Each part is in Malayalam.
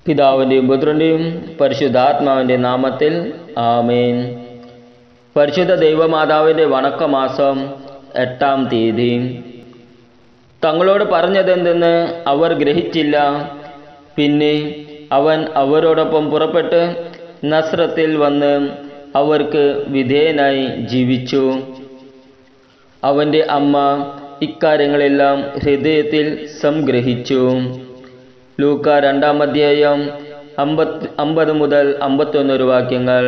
പിതാവിൻ്റെയും പുത്രൻ്റെയും പരിശുദ്ധാത്മാവിൻ്റെ നാമത്തിൽ ആമേൻ പരിശുദ്ധ ദൈവമാതാവിൻ്റെ വണക്കമാസം എട്ടാം തീയതി തങ്ങളോട് പറഞ്ഞതെന്തെന്ന് അവർ ഗ്രഹിച്ചില്ല പിന്നെ അവൻ അവരോടൊപ്പം പുറപ്പെട്ട് നസ്രത്തിൽ വന്ന് അവർക്ക് വിധേയനായി ജീവിച്ചു അവൻ്റെ അമ്മ ഇക്കാര്യങ്ങളെല്ലാം ഹൃദയത്തിൽ സംഗ്രഹിച്ചു ലൂക്ക രണ്ടാം അധ്യായം അമ്പത് അമ്പത് മുതൽ അമ്പത്തൊന്നൊരു വാക്യങ്ങൾ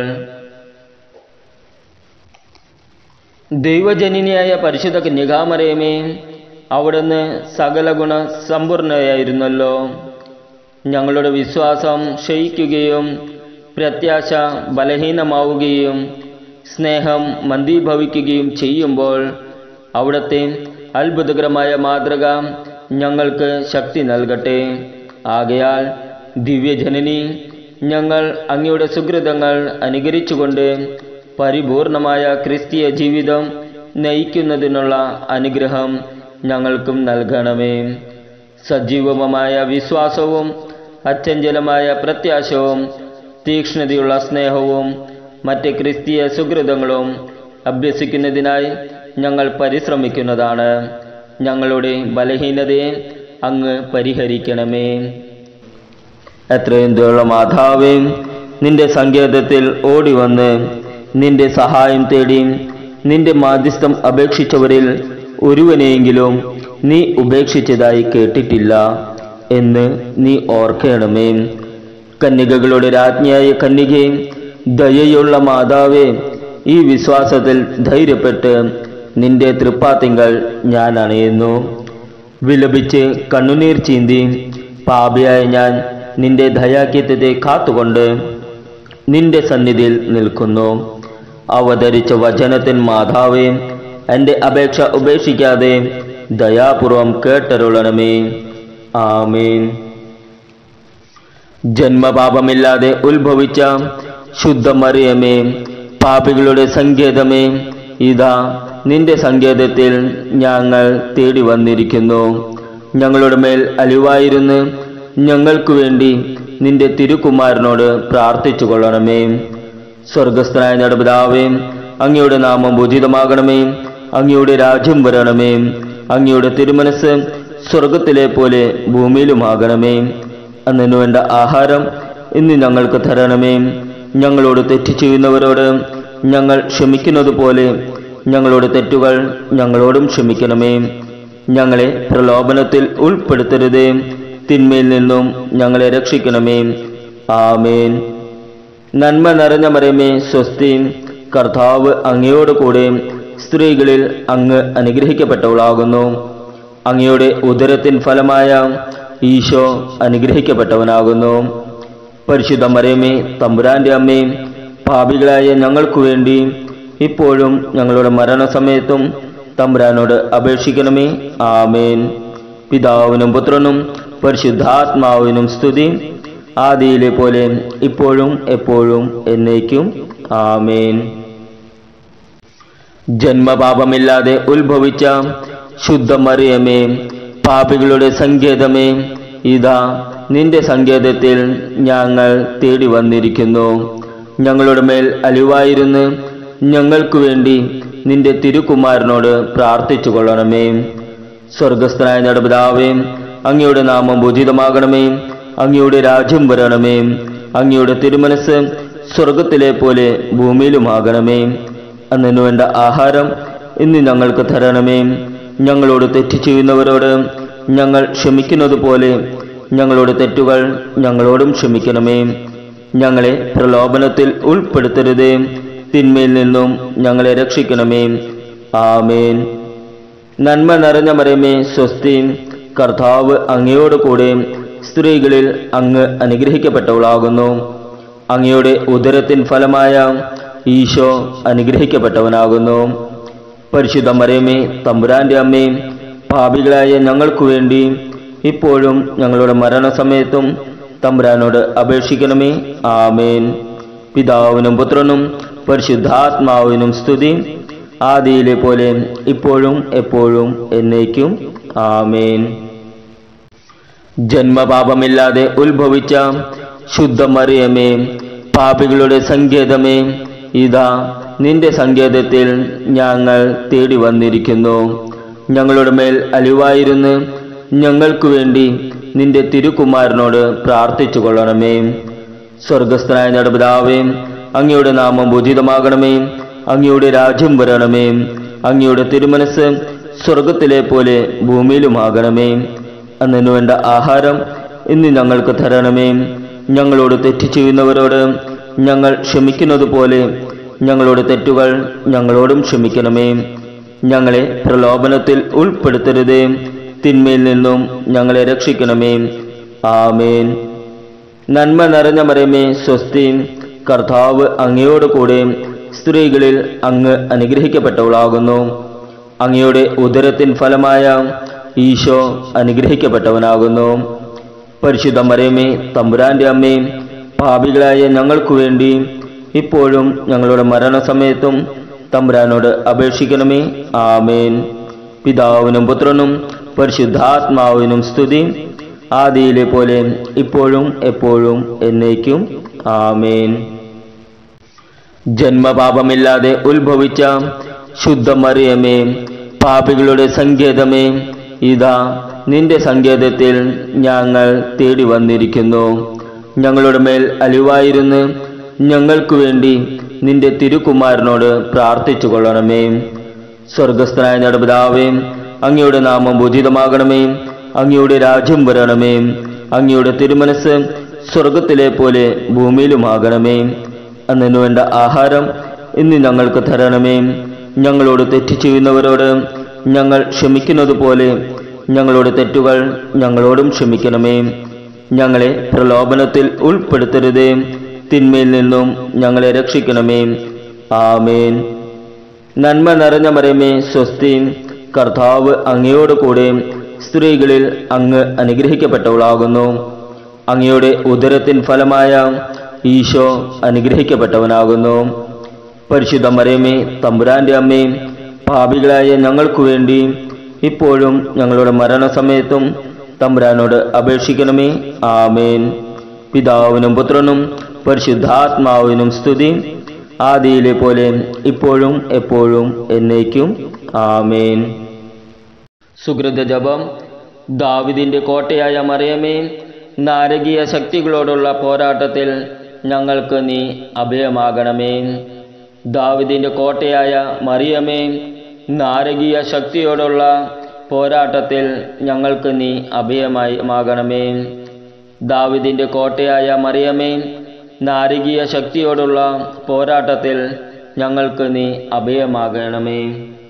ദൈവജനനിയായ പരിശുദ്ധ കന്യകാമരയമേ അവിടുന്ന് സകല ഗുണ സമ്പൂർണയായിരുന്നല്ലോ ഞങ്ങളുടെ വിശ്വാസം ക്ഷയിക്കുകയും പ്രത്യാശ ബലഹീനമാവുകയും സ്നേഹം മന്ദീഭവിക്കുകയും ചെയ്യുമ്പോൾ അവിടുത്തെ അത്ഭുതകരമായ മാതൃക ഞങ്ങൾക്ക് ശക്തി നൽകട്ടെ ആകയാൽ ദിവ്യജനനി ഞങ്ങൾ അങ്ങയുടെ സുഹൃതങ്ങൾ അനുകരിച്ചുകൊണ്ട് പരിപൂർണമായ ക്രിസ്തീയ ജീവിതം നയിക്കുന്നതിനുള്ള അനുഗ്രഹം ഞങ്ങൾക്കും നൽകണമേ സജീവമായ വിശ്വാസവും അച്ചഞ്ചലമായ പ്രത്യാശവും തീക്ഷ്ണതയുള്ള സ്നേഹവും മറ്റ് ക്രിസ്തീയ സുഹൃതങ്ങളും അഭ്യസിക്കുന്നതിനായി ഞങ്ങൾ പരിശ്രമിക്കുന്നതാണ് ഞങ്ങളുടെ ബലഹീനതയെ അങ്ങ് പരിഹരിക്കണമേ എത്രയും ദയുള്ള മാതാവേ നിന്റെ സങ്കേതത്തിൽ ഓടി വന്ന് നിന്റെ സഹായം തേടി നിന്റെ മാധ്യസ്ഥം അപേക്ഷിച്ചവരിൽ ഒരുവനെയെങ്കിലും നീ ഉപേക്ഷിച്ചതായി കേട്ടിട്ടില്ല എന്ന് നീ ഓർക്കണമേ കന്യകകളുടെ രാജ്ഞിയായ കന്യകയും ദയയുള്ള മാതാവേ ഈ വിശ്വാസത്തിൽ ധൈര്യപ്പെട്ട് നിന്റെ തൃപ്പാത്തിങ്കൾ ഞാൻ അണയുന്നു വിലപിച്ച് കണ്ണുനീർ ചീന്തി പാപിയായ ഞാൻ നിന്റെ ദയാക്യത്തെ കാത്തുകൊണ്ട് നിന്റെ സന്നിധിയിൽ നിൽക്കുന്നു അവതരിച്ച വചനത്തിൻ മാതാവേ എൻ്റെ അപേക്ഷ ഉപേക്ഷിക്കാതെ ദയാപൂർവം കേട്ടരുളണമേ ആമേൻ ജന്മപാപമില്ലാതെ ഉത്ഭവിച്ച ശുദ്ധമറിയമേ പാപികളുടെ സങ്കേതമേ ഇതാ നിന്റെ സങ്കേതത്തിൽ ഞങ്ങൾ തേടി വന്നിരിക്കുന്നു ഞങ്ങളുടെ മേൽ അലിവായിരുന്ന് ഞങ്ങൾക്കു വേണ്ടി നിന്റെ തിരുക്കുമാരനോട് പ്രാർത്ഥിച്ചു കൊള്ളണമേ സ്വർഗസ്ഥനായ നടപിതാവേ അങ്ങയുടെ നാമം ഉചിതമാകണമേ അങ്ങയുടെ രാജ്യം വരണമേ അങ്ങയുടെ തിരുമനസ് സ്വർഗത്തിലെ പോലെ ഭൂമിയിലുമാകണമേ അന്നു വേണ്ട ആഹാരം ഇന്ന് ഞങ്ങൾക്ക് തരണമേ ഞങ്ങളോട് തെറ്റ് ചെയ്യുന്നവരോട് ഞങ്ങൾ ക്ഷമിക്കുന്നത് പോലെ ഞങ്ങളുടെ തെറ്റുകൾ ഞങ്ങളോടും ക്ഷമിക്കണമേ ഞങ്ങളെ പ്രലോഭനത്തിൽ ഉൾപ്പെടുത്തരുതേ തിന്മയിൽ നിന്നും ഞങ്ങളെ രക്ഷിക്കണമേ ആമേൻ നന്മ നിറഞ്ഞ മരമേ സ്വസ്തി കർത്താവ് അങ്ങയോട് കൂടെ സ്ത്രീകളിൽ അങ്ങ് അനുഗ്രഹിക്കപ്പെട്ടവളാകുന്നു അങ്ങയുടെ ഉദരത്തിൻ ഫലമായ ഈശോ അനുഗ്രഹിക്കപ്പെട്ടവനാകുന്നു പരിശുദ്ധ മരമേ തമ്പുരാന്റെ അമ്മയും പാപികളായ ഞങ്ങൾക്കു വേണ്ടി ഇപ്പോഴും ഞങ്ങളുടെ മരണസമയത്തും തമ്പുരാനോട് അപേക്ഷിക്കണമേ ആമേൻ പിതാവിനും പുത്രനും പരിശുദ്ധാത്മാവിനും സ്തുതി ആദിയിലെ പോലെ ഇപ്പോഴും എപ്പോഴും എന്നേക്കും ആമേൻ ജന്മപാപമില്ലാതെ ഉത്ഭവിച്ച ശുദ്ധമറിയമേ പാപികളുടെ സങ്കേതമേ ഇതാ നിന്റെ സങ്കേതത്തിൽ ഞങ്ങൾ തേടി വന്നിരിക്കുന്നു ഞങ്ങളുടെ മേൽ അലിവായിരുന്ന് ഞങ്ങൾക്കു വേണ്ടി നിന്റെ തിരുക്കുമാരനോട് പ്രാർത്ഥിച്ചു കൊള്ളണമേ സ്വർഗസ്ഥനായ നടപിതാവേ അങ്ങയുടെ നാമം ഉചിതമാകണമേ അങ്ങയുടെ രാജ്യം വരണമേ അങ്ങയുടെ തിരുമനസ് സ്വർഗത്തിലെ പോലെ ഭൂമിയിലുമാകണമേ അന്നു വേണ്ട ആഹാരം ഇന്ന് ഞങ്ങൾക്ക് തരണമേ ഞങ്ങളോട് തെറ്റ് ചെയ്യുന്നവരോട് ഞങ്ങൾ ക്ഷമിക്കുന്നത് പോലെ ഞങ്ങളുടെ തെറ്റുകൾ ഞങ്ങളോടും ക്ഷമിക്കണമേ ഞങ്ങളെ പ്രലോഭനത്തിൽ ഉൾപ്പെടുത്തരുതേ തിന്മയിൽ നിന്നും ഞങ്ങളെ രക്ഷിക്കണമേ ആമേൻ നന്മ നിറഞ്ഞ മരമേ സ്വസ്തി കർത്താവ് അങ്ങയോട് കൂടെ സ്ത്രീകളിൽ അങ്ങ് അനുഗ്രഹിക്കപ്പെട്ടവളാകുന്നു അങ്ങയുടെ ഉദരത്തിൻ ഫലമായ ഈശോ അനുഗ്രഹിക്കപ്പെട്ടവനാകുന്നു പരിശുദ്ധ മരമേ തമ്പുരാന്റെ അമ്മയും പാപികളായ ഞങ്ങൾക്കു വേണ്ടി ഇപ്പോഴും ഞങ്ങളുടെ മരണസമയത്തും തമ്പുരാനോട് അപേക്ഷിക്കണമേ ആമേൻ പിതാവിനും പുത്രനും പരിശുദ്ധാത്മാവിനും സ്തുതി ആദിയിലെ പോലെ ഇപ്പോഴും എപ്പോഴും എന്നേക്കും ആമേൻ ജന്മപാപമില്ലാതെ ഉത്ഭവിച്ച ശുദ്ധമറിയമേ പാപികളുടെ സങ്കേതമേ ഇതാ നിന്റെ സങ്കേതത്തിൽ ഞങ്ങൾ തേടി വന്നിരിക്കുന്നു ഞങ്ങളുടെ മേൽ അലിവായിരുന്ന് ഞങ്ങൾക്കു വേണ്ടി നിന്റെ തിരുക്കുമാരനോട് പ്രാർത്ഥിച്ചു കൊള്ളണമേ സ്വർഗസ്ഥനായ നടപിതാവേ അങ്ങയുടെ നാമം ഉചിതമാകണമേ അങ്ങയുടെ രാജ്യം വരണമേ അങ്ങയുടെ തിരുമനസ് സ്വർഗത്തിലെ പോലെ ഭൂമിയിലുമാകണമേ അന്നു വേണ്ട ആഹാരം ഇന്ന് ഞങ്ങൾക്ക് തരണമേ ഞങ്ങളോട് തെറ്റ് ചെയ്യുന്നവരോട് ഞങ്ങൾ ക്ഷമിക്കുന്നത് പോലെ ഞങ്ങളുടെ തെറ്റുകൾ ഞങ്ങളോടും ക്ഷമിക്കണമേ ഞങ്ങളെ പ്രലോഭനത്തിൽ ഉൾപ്പെടുത്തരുതേ തിന്മയിൽ നിന്നും ഞങ്ങളെ രക്ഷിക്കണമേ ആമേൻ നന്മ നിറഞ്ഞ മരമേ സ്വസ്തി കർത്താവ് അങ്ങയോട് കൂടെ സ്ത്രീകളിൽ അങ്ങ് അനുഗ്രഹിക്കപ്പെട്ടവളാകുന്നു അങ്ങയുടെ ഉദരത്തിൻ ഫലമായ ഈശോ അനുഗ്രഹിക്കപ്പെട്ടവനാകുന്നു പരിശുദ്ധ മരമേ തമ്പുരാന്റെ അമ്മയും പാപികളായ ഞങ്ങൾക്കു വേണ്ടി ഇപ്പോഴും ഞങ്ങളുടെ മരണസമയത്തും തമ്പുരാനോട് അപേക്ഷിക്കണമേ ആമേൻ പിതാവിനും പുത്രനും പരിശുദ്ധാത്മാവിനും സ്തുതി ആദിയിലെ പോലെ ഇപ്പോഴും എപ്പോഴും എന്നേക്കും ആമേൻ ജന്മപാപമില്ലാതെ ഉത്ഭവിച്ച ശുദ്ധമറിയമേ പാപികളുടെ സങ്കേതമേ ഇതാ നിന്റെ സങ്കേതത്തിൽ ഞങ്ങൾ തേടി വന്നിരിക്കുന്നു ഞങ്ങളുടെ മേൽ അലിവായിരുന്ന് ഞങ്ങൾക്കു വേണ്ടി നിന്റെ തിരുക്കുമാരനോട് പ്രാർത്ഥിച്ചു കൊള്ളണമേ സ്വർഗസ്ഥനായ നടപിതാവേ അങ്ങയുടെ നാമം ഉചിതമാകണമേ അങ്ങയുടെ രാജ്യം വരണമേ അങ്ങയുടെ തിരുമനസ് സ്വർഗത്തിലെ പോലെ ഭൂമിയിലുമാകണമേ അന്നു വേണ്ട ആഹാരം ഇന്ന് ഞങ്ങൾക്ക് തരണമേ ഞങ്ങളോട് തെറ്റ് ചെയ്യുന്നവരോട് ഞങ്ങൾ ക്ഷമിക്കുന്നത് പോലെ ഞങ്ങളുടെ തെറ്റുകൾ ഞങ്ങളോടും ക്ഷമിക്കണമേ ഞങ്ങളെ പ്രലോഭനത്തിൽ ഉൾപ്പെടുത്തരുതേ തിന്മയിൽ നിന്നും ഞങ്ങളെ രക്ഷിക്കണമേ ആമേൻ നന്മ നിറഞ്ഞ മരമേ സ്വസ്തി കർത്താവ് അങ്ങയോട് കൂടെ സ്ത്രീകളിൽ അങ്ങ് അനുഗ്രഹിക്കപ്പെട്ടവളാകുന്നു അങ്ങയുടെ ഉദരത്തിൻ ഫലമായ ഈശോ അനുഗ്രഹിക്കപ്പെട്ടവനാകുന്നു പരിശുദ്ധ മരമേ തമ്പുരാന്റെ അമ്മയും പാപികളായ ഞങ്ങൾക്കു വേണ്ടി ഇപ്പോഴും ഞങ്ങളുടെ മരണസമയത്തും തമ്പുരാനോട് അപേക്ഷിക്കണമേ ആമേൻ പിതാവിനും പുത്രനും പരിശുദ്ധാത്മാവിനും സ്തുതി ആദിയിലെ പോലെ ഇപ്പോഴും എപ്പോഴും എന്നേക്കും ആമേൻ സുഹൃത ജപം ദാവിദിന്റെ കോട്ടയായ മറിയമേ നാരകീയ ശക്തികളോടുള്ള പോരാട്ടത്തിൽ ഞങ്ങൾക്ക് നീ അഭയമാകണമേ ദാവിദിന്റെ കോട്ടയായ മറിയമേ നാരകീയ ശക്തിയോടുള്ള പോരാട്ടത്തിൽ ഞങ്ങൾക്ക് നീ അഭയമായി മാകണമേ ദാവിദിന്റെ കോട്ടയായ മറിയമേ നാരകീയ ശക്തിയോടുള്ള പോരാട്ടത്തിൽ ഞങ്ങൾക്ക് നീ അഭയമാകണമേ